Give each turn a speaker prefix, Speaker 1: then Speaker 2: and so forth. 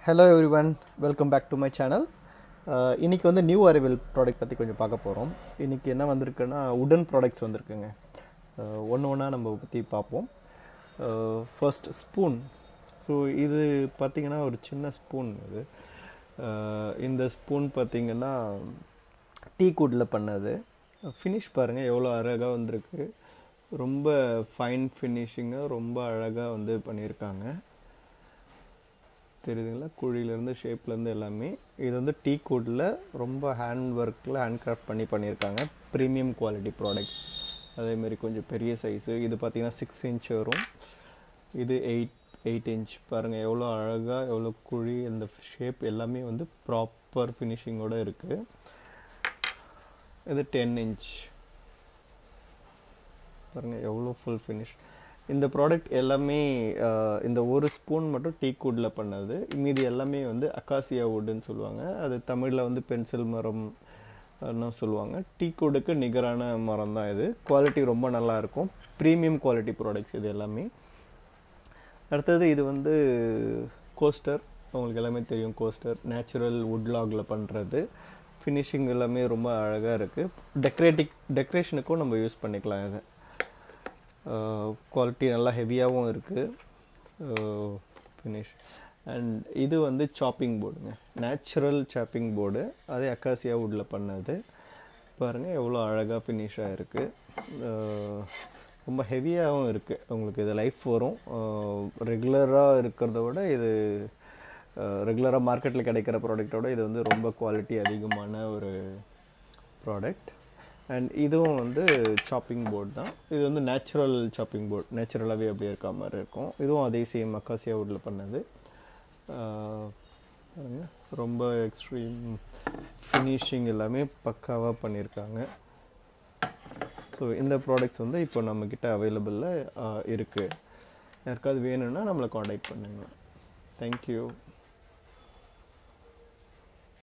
Speaker 1: hello everyone welcome back to my channel இன்றைக்கி வந்து new arrival product பற்றி கொஞ்சம் பார்க்க போகிறோம் இன்றைக்கி என்ன வந்திருக்குன்னா உடன் ப்ராடக்ட்ஸ் வந்திருக்குங்க ஒன்று ஒன்றா நம்ம பற்றி பார்ப்போம் ஃபர்ஸ்ட் ஸ்பூன் ஸோ இது பார்த்திங்கன்னா ஒரு சின்ன ஸ்பூன் இது அஹ், இந்த ஸ்பூன் பார்த்திங்கன்னா டீ கூட்டில் பண்ணது ஃபினிஷ் பாருங்கள் எவ்வளோ அழகாக வந்திருக்கு ரொம்ப ஃபைன் ஃபினிஷிங்காக ரொம்ப அழகாக வந்து பண்ணியிருக்காங்க தெரியுதுங்களா குழியிலேருந்து ஷேப்லேருந்து எல்லாமே இது வந்து டீ கூட்டில் ரொம்ப ஹேண்ட் ஒர்க்கில் ஹேண்ட் கிராஃப்ட் பண்ணி பண்ணியிருக்காங்க ப்ரீமியம் குவாலிட்டி ப்ராடக்ட்ஸ் அதேமாரி கொஞ்சம் பெரிய சைஸு இது பார்த்தீங்கன்னா சிக்ஸ் இன்ச் வரும் இது எயிட் எயிட் இன்ச் பாருங்கள் எவ்வளோ அழகாக எவ்வளோ குழி அந்த ஷேப் எல்லாமே வந்து ப்ராப்பர் ஃபினிஷிங்கோடு இருக்குது இது டென் இன்ச் பாருங்கள் எவ்வளோ ஃபுல் ஃபினிஷ் இந்த ப்ராடக்ட் எல்லாமே அஹ், இந்த ஒரு ஸ்பூன் மட்டும் டீ கூட்டில் பண்ணது மீதி எல்லாமே வந்து அக்காசியா வுட்டுன்னு சொல்லுவாங்க அது தமிழில் வந்து பென்சில் மரம் ன்னு சொல்லுவாங்க டீ கூடுக்கு நிகரான மரம் தான் இது குவாலிட்டி ரொம்ப நல்லா இருக்கும் ப்ரீமியம் குவாலிட்டி ப்ராடக்ட்ஸ் இது எல்லாமே அடுத்தது இது வந்து கோஸ்டர் உங்களுக்கு எல்லாமே தெரியும் கோஸ்டர் நேச்சுரல் வுட்லாகில் பண்ணுறது ஃபினிஷிங் எல்லாமே ரொம்ப அழகாக இருக்குது டெக்கரேட்டிக் டெக்கரேஷனுக்கும் நம்ம யூஸ் பண்ணிக்கலாம் இதை குவாலிட்டி நல்லா ஹெவியாகவும் இருக்குது ஃபினிஷ் அண்ட் இது வந்து சாப்பிங் போர்டுங்க நேச்சுரல் சாப்பிங் போர்டு அதே அக்காசியா வுட்டில் பண்ணது பாருங்கள் எவ்வளோ அழகாக ஃபினிஷ் ஆகிருக்கு ரொம்ப ஹெவியாகவும் இருக்குது உங்களுக்கு இது லைஃப் வரும் ரெகுலராக இருக்கிறத விட இது ரெகுலராக மார்க்கெட்டில் கிடைக்கிற ப்ராடக்ட்டோட இது வந்து ரொம்ப குவாலிட்டி அதிகமான ஒரு ப்ராடக்ட் அண்ட் இதுவும் வந்து சாப்பிங் போர்டு தான் இது வந்து நேச்சுரல் சாப்பிங் போர்டு நேச்சுரலாகவே அப்படியே இருக்க மாதிரி இருக்கும் இதுவும் அதே சேம் அக்காசியா வுட்டில் பண்ணது ஆஹ் பாருங்க ரொம்ப எக்ஸ்ட்ரீம் ஃபினிஷிங் எல்லாமே பக்காவாக பண்ணியிருக்காங்க ஸோ இந்த ப்ராடக்ட்ஸ் வந்து இப்போ நம்மக்கிட்ட அவைலபிளில் இருக்குது யாருக்காவது வேணும்னா நம்மளை காண்டாக்ட் பண்ணுங்க தேங்க்யூ